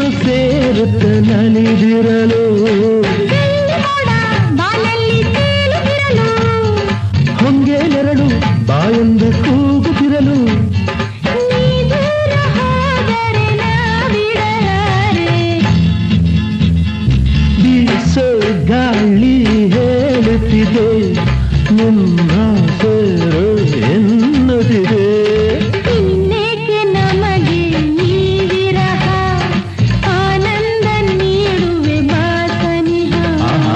ಇನ್ನು ಸೇರುತ್ತ ನಲಿದಿರಲು ಮೋಡ ಬಾಲಲ್ಲಿ ತೇಲುತ್ತಿರಲು ಹೊಂಗೆ ನೆರಳು ಬಾಯೊಂದು ಕೂಗುತ್ತಿರಲು ನೀ ದೂರ ಹೋದರೆ ನಾವಿಡಲಾರೆ ಬೀಸೋ ಗಾಳಿ ಹೇಳುತ್ತಿದೆ ನಿಮ್ಮ ಸೇರು ಎನ್ನುತ್ತಿದೆ ಇನ್ನೇಕೆ ನಮಗೆ ಈ ವಿರಹ ಆನಂದ ನೀಡುವೆ ಬಾಸನಿಹ ಆಹಾ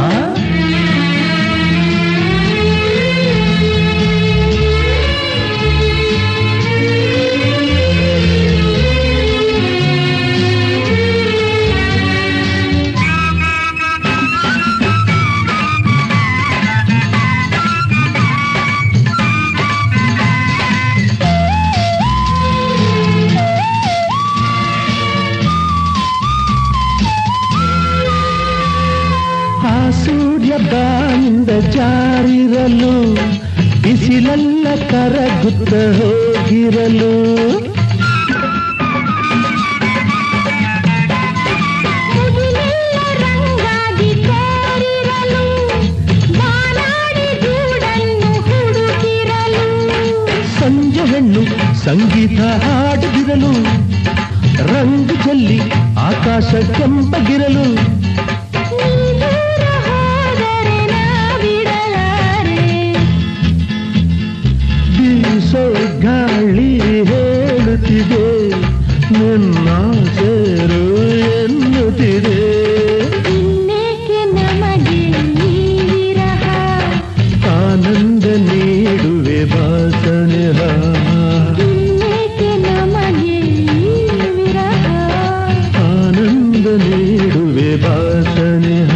ಆ ಸೂರ್ಯ ಬಾಯಿಂದ ಜಾರಿರಲು ಬಿಸಿಲೆಲ್ಲ ಕರಗುತ್ತ ಹೋಗಿರಲು ಮುಗಿಲೆಲ್ಲ ರಂಗಾಗಿ ಕೋರಿರಲು ಬಾನಾಡಿ ಗೂಡನ್ನು ಹುಡುಕಿರಲು ಸಂಜೆ ಹೆಣ್ಣು ಸಂಗೀತ ಹಾಡದಿರಲು ರಂಗು ಚೆಲ್ಲಿ ಆಕಾಶ ಕೆಂಪಗಿರಲು ನೀ ದೂರ ಹೋದರೆ ನಾವಿಡಲಾರೆ ಬೀಸೋ ಗಾಳಿ ಹೇಳುತ್ತಿದೆ ನನ್ನ ಸೇರು ಎನ್ನುತ್ತಿದೆ ಇನ್ನೇಕೆ ನಮಗೆ ಈ ವಿರಹ ಆನಂದ ನೀಡುವೆ ಬಾಸನೆಹ ಇನ್ನೇಕೆ ನಮಗೆ ಈ ವಿರಹ ಆನಂದ ನೀಡುವೆ ಬಾಸನೆಹ